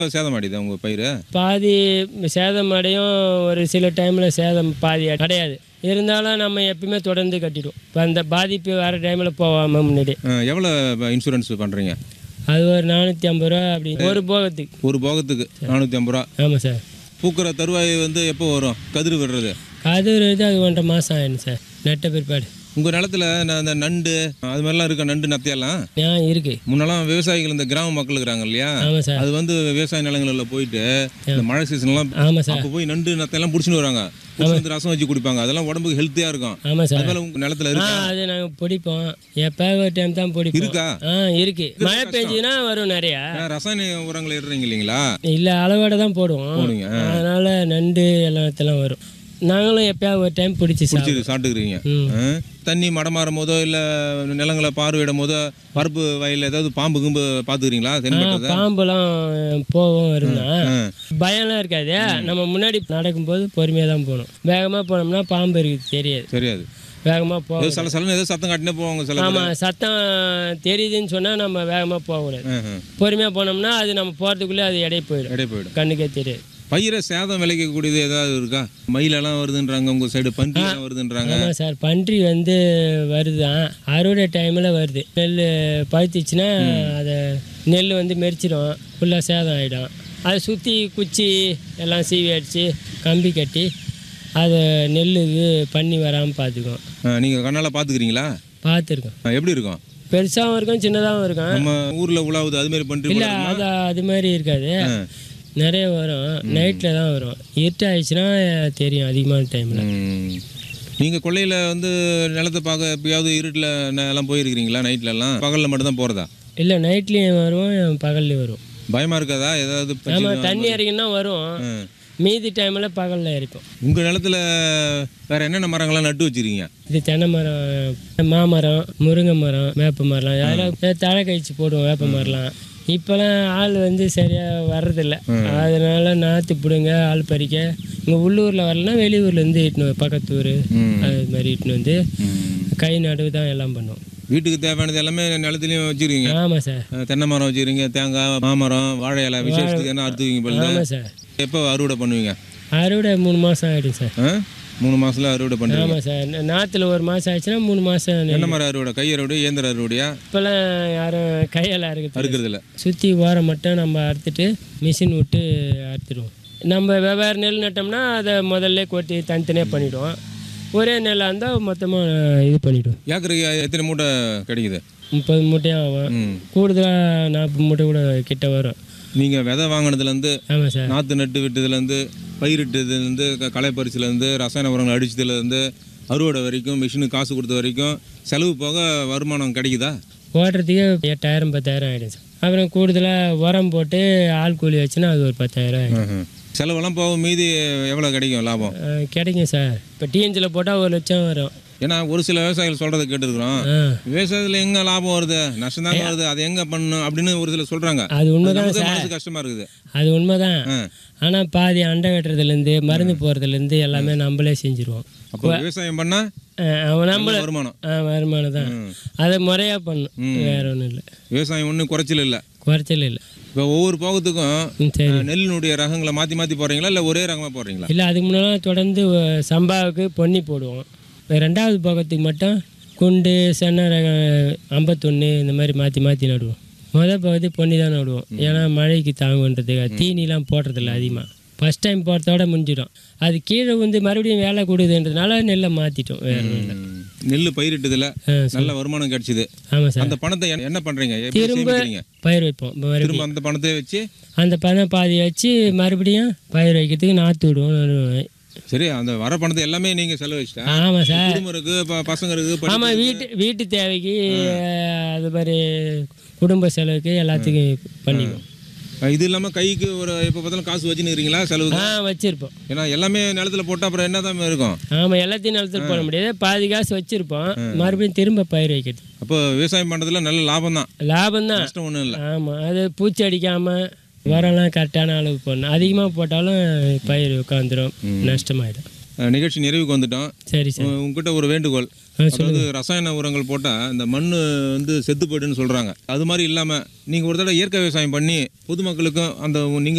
சேதம் அடிது உங்க பயிர் பாதி சேதம் அடையும் ஒரு சில டைமில் சேதம் பாதி கிடையாது இருந்தாலும் நம்ம எப்பயுமே தொடர்ந்து கட்டிடுவோம் இப்போ அந்த பாதிப்பு வர டைமில் போகாமல் முன்னாடி எவ்வளோ இன்சூரன்ஸ் பண்ணுறீங்க அது ஒரு நானூற்றி ஐம்பது ரூபா அப்படி ஒரு போகத்துக்கு ஒரு போகத்துக்கு நானூற்றி ஐம்பது ரூபா ஆமாம் சார் பூக்கிற தருவாய் வந்து எப்போ வரும் கதிர் விடுறது அது ஒரு இது அது ஒன்றரை மாதம் ஆயிடும் சார் நட்ட பிற்பாடு உங்கள் நிலத்துல ந- அந்த நண்டு அது மாதிரிலாம் இருக்க நண்டு நத்தையெல்லாம் ஏன் இருக்கு முன்னெல்லாம் விவசாயிகள் இந்த கிராம மக்கள் இருக்கிறாங்க இல்லையா ஆமாம் சார் அது வந்து விவசாய நிலங்களில் போயிட்டு இந்த மழை சீசன்லாம் ஆமாம் சார் அப்போ போய் நண்டு நத்தையெல்லாம் பிடிச்சின்னு வராங்க பிடிச்சி வந்து ரசம் வச்சு குடிப்பாங்க அதெல்லாம் உடம்புக்கு ஹெல்த்தியாக இருக்கும் ஆமாம் சார் அதனால உங்கள் நிலத்துல ஆ இருக்கா அது நாங்கள் பிடிப்போம் எப்போ ஒரு டைம் தான் பிடிப்போம் இருக்கா ஆ இருக்கு மழை பெஞ்சுன்னா வரும் நிறையா ஏன் ரசாயன உரங்களை இடுறீங்க இல்லைங்களா இல்லை அளவோட தான் போடுவோம் போடுங்க அதனால நண்டு எல்லாத்தெல்லாம் வரும் நாங்களும் எப்பயாவது ஒரு டைம் பிடிச்சி சாப்பிடுவோம் பிடிச்சி சாப்பிட்டுக்கிறீங்க ம். ஆ? தண்ணி மடமாறும் போதோ இல்லை நிலங்களை பார்வையிடும் போதோ பருப்பு வயலில் ஏதாவது பாம்பு கிம்பு பார்த்துக்கிறீங்களா தென்பட்டதா பாம்புலாம் போவோம் இருந்தான் ஆ. பயம்லாம் இருக்காது நம்ம முன்னாடி நடக்கும்போது பொறுமையாக தான் போகணும் வேகமாக போனோம்னா பாம்பு இருக்குது தெரியாது தெரியாது வேகமாக போக ஏதோ சில சலன்னு ஏதோ சத்தம் காட்டினே போவாங்க சில பேர். ஆமாம் சத்தம் தெரியுதுன்னு சொன்னால் நம்ம வேகமாக போகக்கூடாது ஆ, ஆ. பொறுமையாக போனோம்னா அது நம்ம போகிறதுக்குள்ளே அது எடை போயிடும் இடையே போயிடும் கண்ணுக்கே தெரியாது பயிரை சேதம் விளைக்கக்கூடியது ஏதாவது இருக்கா மயிலெல்லாம் வருதுன்றாங்க உங்கள் சைடு பன்றி எல்லாம் வருதுன்றாங்க ஆமாம் சார் பன்றி வந்து வருதான் அறுவடை டைமில் வருது நெல் பழுத்துச்சுன்னா அதை நெல் வந்து மெரிச்சிடும் ஃபுல்லாக சேதம் ஆகிடும் அதை சுற்றி குச்சி எல்லாம் சீவி அடித்து கம்பி கட்டி அதை நெல்லுக்கு பண்ணி வராமல் பார்த்துக்குவோம் நீங்கள் கண்ணால் பார்த்துக்கிறீங்களா பார்த்துருக்கோம் எப்படி இருக்கும் பெருசாகவும் இருக்கும் சின்னதாகவும் இருக்கும் நம்ம ஊரில் உலாவுது அது மாதிரி பன்றி இல்லை போல அது அது மாதிரி இருக்காது நிறைய வரும் நைட்டில் தான் வரும் இருட்டு ஆயிடுச்சுன்னா தெரியும் அதிகமான டைமில் ம். நீங்க கொள்ளையில வந்து நிலத்தை பார்க்க எப்பயாவது இருட்டில் எல்லாம் போயிருக்கிறீங்களா நைட்ல எல்லாம் பகல்ல மட்டும் தான் போறதா இல்லை நைட்லேயும் வரும் பகல்லையும் வரும் பயமா இருக்காதா ஏதாவது பிரச்சனை? ஆமாம் தண்ணி இறங்கினா வரும் ம். மீதி டைமில் பகலில் இருக்கும் உங்க நிலத்துல வேற என்னென்ன மரங்கள்லாம் நட்டு வச்சிருக்கீங்க இது தென்னை மரம் மாமரம் முருங்கை மரம் வேப்ப மரம் அதெல்லாம் தழை கழிச்சு போடுவோம் வேப்ப மரம்லாம் இப்போலாம் ஆள் வந்து சரியாக வர்றதில்ல அதனால நாற்று பிடுங்க ஆள் பறிக்க இங்கே உள்ளூரில் வரலன்னா வெளியூர்லேருந்து இட்டுன்னு வ- பக்கத்து ஊர் ம். அது மாதிரி இட்டுன்னு வந்து ம். கை நடுவு தான் எல்லாம் பண்ணுவோம் வீட்டுக்கு தேவையானது எல்லாமே நிலத்துலயும் வச்சிருக்கீங்க ஆமாம் சார் அஹ் தென்னை மரம் வச்சிருக்கீங்க தேங்காய் மாமரம் வாழை இலை விசேஷத்துக்கு என்ன அறுத்துவீங்க போல ஆமாம் சார் எப்போ அறுவடை பண்ணுவீங்க அறுவடை மூணு மாதம் ஆகிடும் சார் ஆ? மூணு மாசத்துல அறுவடை பண்ணுவீங்க ஆமாம் சார் நா- நாற்றுல ஒரு மாதம் ஆச்சுன்னா மூணு மாதம் என்ன மரம் அறுவடை கை அறுவடை இயந்திர அறுவடையா இப்போல்லாம் யாரும் கையால் அறுக்கிறது அறுக்கிறது இல்ல சுற்றி ஓரம் மட்டும் நம்ம அறுத்துட்டு மிஷின் விட்டு அறுத்துடுவோம் நம்ம வெவ்வேறு நெல் நட்டோம்னா அதை முதல்ல கொட்டி தனித்தனியாக பண்ணிவிடுவோம் ஒரே நெல்லாக இருந்தால் மொத்தமாக இது பண்ணிவிடுவோம் ஏக்கருக்கு எத்தனை மூட்டை கிடைக்குது முப்பது மூட்டையும் ஆகும் ம் கூடுதலாக நாற்பது மூட்டை கூட கிட்ட வரும் நீங்க விதை வாங்கினதுலேருந்து ஆமாம் சார் நாற்று நட்டு விட்டதுலேருந்து பயிரிட்டதுலேருந்து க- களை பறிச்சதுலேருந்து ரசாயன உரங்கள் அடிச்சதுலேருந்து அறுவடை வரைக்கும் மிஷினுக்கு காசு கொடுத்த வரைக்கும் செலவு போக வருமானம் கிடைக்குதா ஓட்டுறதுக்கே எட்டாயிரம் பத்தாயிரம் ஆகிடும் சார் அப்புறம் கூடுதலாக உரம் போட்டு ஆள் கூலி வச்சுன்னா அது ஒரு பத்தாயிரம் ஆகிடும் ம்ஹும். செலவெல்லாம் போக மீதி எவ்வளோ கிடைக்கும் லாபம் அஹ் கிடைக்கும் சார் இப்போ டிஎன்ஜியில் போட்டால் ஒரு லட்சம் வரும் ஏன்னா ஒரு சில விவசாயிகள் சொல்கிறத கேட்டுருக்குறோம் ஆ விவசாயத்தில் எங்கே லாபம் வருது நஷ்டம் தாங்க வருது அது எங்கே பண்ணணும் அப்படின்னு ஒரு சிலர் சொல்கிறாங்க அது உண்மைதான் நமக்கு சார் மனசு கஷ்டமாக இருக்குது அது உண்மைதான் ஆ. ஆனால் பாதி அண்டை வெட்டுறதுலேருந்து மருந்து போகிறதுலேருந்து எல்லாமே நம்மளே செஞ்சுருவோம் அப்போ விவசாயம் பண்ணால் அவன் நம்மள வருமானம் ஆ, வருமானம் தான் ம். அதை முறையாக பண்ணும் வேற ஒன்றும் இல்லை விவசாயம் ஒன்றும் குறைச்சல் இல்லை குறைச்சல் இல்லை இப்போ ஒவ்வொரு போகத்துக்கும் ம் சரி அஹ், நெல்லினுடைய ரகங்களை மாற்றி மாற்றி போடுறீங்களா இல்லை ஒரே ரகமாக போடுறீங்களா இல்லை அதுக்கு முன்னாடி தொடர்ந்து அஹ், சம்பாவுக்கு பொன்னி போடுவோம் ரெண்டாவது போகத்துக்கு மட்டும் குண்டு சென்னை ரகம் ஐம்பத்தொன்று இந்த மாதிரி மாற்றி மாற்றி நடுவோம் முதல் பகுதி பொன்னி தான் நடுவோம் ஏன்னா மழைக்கு தாங்குன்றதுக்கு தீனிலாம் போடுறதில்ல அதிகமாக ஃபஸ்ட் டைம் போடுறதோட முடிஞ்சிடும் அது கீழே வந்து மறுபடியும் வேலை கூடுதுன்றதுனால நெல்லை மாற்றிட்டோம் வேற ஒன்றும் இல்லை ம். நெல் பயிரிட்டதுல ஆ, நல்ல வருமானம் கிடைச்சிது ஆமாம் சார் அந்த பணத்தை என்ன- என்ன பண்ணுறீங்க எப்படி திரும்ப சேமிக்கிறீங்க பயிர் வைப்போம் மறுபடியும் திரும்ப அந்த பணத்தை வச்சு அந்த பணம் பாதி வச்சு மறுபடியும் பயிர் வைக்கிறதுக்கு நாற்று விடுவோம் நடுவோம் சரி அந்த வர பணத்தை எல்லாமே நீங்கள் செலவழிச்சிட்டா ஆமாம் சார் குடும்பம் இருக்கு ப- பசங்க இருக்கு படிப்பு ஆமாம் வீட்டு வீட்டு தேவைக்கு அது மாதிரி குடும்ப செலவுக்கு எல்லாத்துக்கும் பண்ணிக்குவோம் இருக்கு. இது இல்லாமல் கைக்கு ஒரு எப்போ பார்த்தாலும் காசு வச்சுன்னு இருக்கீங்களா செலவுக்கு ஆ வச்சுருப்போம் ஏன்னா எல்லாமே நிலத்துல போட்டால் அப்புறம் என்ன தான் இருக்கும் ஆமாம் எல்லாத்தையும் நிலத்தில் போட முடியாது பாதி காசு வச்சுருப்போம் மறுபடியும் திரும்ப பயிர் வைக்கிறது அப்போ விவசாயம் பண்ணுறதுல நல்ல லாபம் தான் லாபம் தான் நஷ்டம் ஒன்றும் இல்லை ஆமாம் அது பூச்சி அடிக்காமல் உரம்லாம் கரெக்டான அளவு போடணும் அதிகமாக போட்டாலும் பயிர் உட்காந்துரும் நஷ்டமாயிடும் அஹ், நிகழ்ச்சி நிறைவுக்கு வந்துட்டோம் சரி சார் உ- உங்ககிட்ட ஒரு வேண்டுகோள் ஆ அதாவது ரசாயன உரங்கள் போட்டால் இந்த மண் வந்து செத்து போயிடுன்னு சொல்கிறாங்க அது மாதிரி இல்லாமல் நீங்கள் ஒரு தடவை இயற்கை விவசாயம் பண்ணி பொதுமக்களுக்கும் அந்த நீங்கள்